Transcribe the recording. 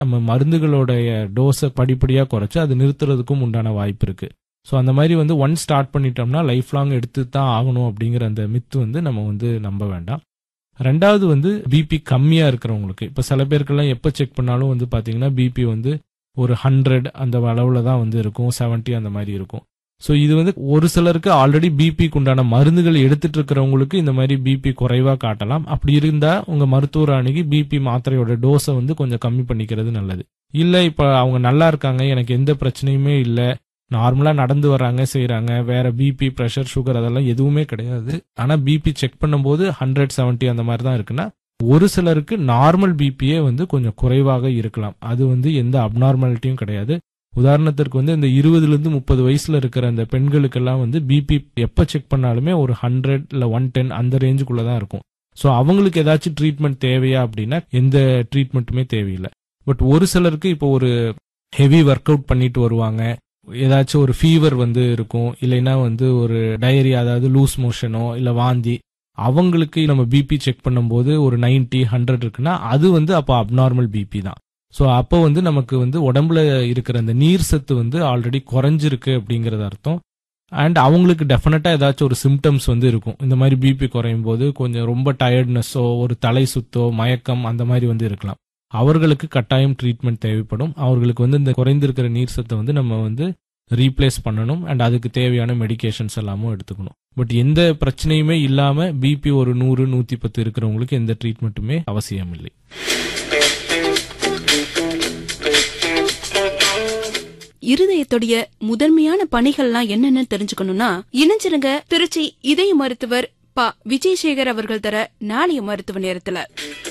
நம்ம மருந்துகளோடைய டோஸை படிப்படியாக குறைச்சு அது நிறுத்துறதுக்கும் உண்டான வாய்ப்பு இருக்கு ஸோ அந்த மாதிரி வந்து ஒன் ஸ்டார்ட் பண்ணிட்டோம்னா லைஃப் லாங் எடுத்து தான் ஆகணும் அப்படிங்கிற அந்த மித்து வந்து நம்ம வந்து நம்ப வேண்டாம் ரெண்டாவது வந்து பிபி கம்மியா இருக்கிறவங்களுக்கு இப்போ சில பேருக்கெல்லாம் எப்போ செக் பண்ணாலும் வந்து பாத்தீங்கன்னா பிபி வந்து ஒரு ஹண்ட்ரட் அந்த அளவில் தான் வந்து இருக்கும் 70 அந்த மாதிரி இருக்கும் ஸோ இது வந்து ஒரு சிலருக்கு ஆல்ரெடி பிபிக்கு உண்டான மருந்துகள் எடுத்துட்டு இருக்கிறவங்களுக்கு இந்த மாதிரி பிபி குறைவா காட்டலாம் அப்படி இருந்தா உங்க மருத்துவர் அணுகி பிபி மாத்திரையோட டோஸை வந்து கொஞ்சம் கம்மி பண்ணிக்கிறது நல்லது இல்ல இப்ப அவங்க நல்லா இருக்காங்க எனக்கு எந்த பிரச்சனையுமே இல்ல நார்மலா நடந்து வராங்க செய்றாங்க வேற பிபி பிரஷர் சுகர் அதெல்லாம் எதுவுமே கிடையாது ஆனா பிபி செக் பண்ணும்போது ஹண்ட்ரட் செவன்ட்டி அந்த மாதிரி தான் இருக்குன்னா ஒரு சிலருக்கு நார்மல் பிபியே வந்து கொஞ்சம் குறைவாக இருக்கலாம் அது வந்து எந்த அப்நார்மாலிட்டியும் கிடையாது உதாரணத்திற்கு வந்து இந்த இருபதுல இருந்து முப்பது வயசுல இருக்கிற அந்த பெண்களுக்கெல்லாம் வந்து பிபி எப்ப செக் பண்ணாலுமே ஒரு ஹண்ட்ரட் இல்ல ஒன் டென் அந்த ரேஞ்சுக்குள்ள தான் இருக்கும் ஸோ அவங்களுக்கு ஏதாச்சும் ட்ரீட்மெண்ட் தேவையா அப்படின்னா எந்த ட்ரீட்மெண்ட்டுமே தேவையில்லை பட் ஒரு சிலருக்கு இப்போ ஒரு ஹெவி ஒர்க் அவுட் பண்ணிட்டு வருவாங்க ஏதாச்சும் ஒரு ஃபீவர் வந்து இருக்கும் இல்லைன்னா வந்து ஒரு டயரி அதாவது லூஸ் மோஷனோ இல்ல வாந்தி அவங்களுக்கு நம்ம பிபி செக் பண்ணும்போது ஒரு 90 ஹண்ட்ரட் இருக்குன்னா அது வந்து அப்போ அப்நார்மல் பிபி தான் ஸோ அப்போ வந்து நமக்கு வந்து உடம்புல இருக்கிற அந்த நீர் சத்து வந்து ஆல்ரெடி குறைஞ்சிருக்கு அப்படிங்கறது அர்த்தம் அண்ட் அவங்களுக்கு டெஃபினட்டா ஏதாச்சும் ஒரு சிம்டம்ஸ் வந்து இருக்கும் இந்த மாதிரி பிபி குறையும் போது கொஞ்சம் ரொம்ப டயர்ட்னஸோ ஒரு தலை சுத்தோ மயக்கம் அந்த மாதிரி வந்து இருக்கலாம் அவர்களுக்கு கட்டாயம் ட்ரீட்மெண்ட் தேவைப்படும் அவர்களுக்கு வந்து இந்த குறைந்திருக்கிற நீர் சத்தை வந்து நம்ம வந்து ரீப்ளேஸ் பண்ணணும் அண்ட் அதுக்கு தேவையான மெடிகேஷன்ஸ் எல்லாமும் எடுத்துக்கணும் பட் எந்த பிரச்சனையுமே இல்லாம பிபி ஒரு நூறு நூத்தி பத்து இருக்கிறவங்களுக்கு எந்த ட்ரீட்மெண்ட்டுமே அவசியம் இல்லை இருதயத்துடைய முதன்மையான பணிகள்லாம் என்னன்னு தெரிஞ்சுக்கணும்னா இணைஞ்சிருங்க திருச்சி இதய மருத்துவர் ப விஜயசேகர் அவர்கள் தர நாளைய மருத்துவ நேரத்துல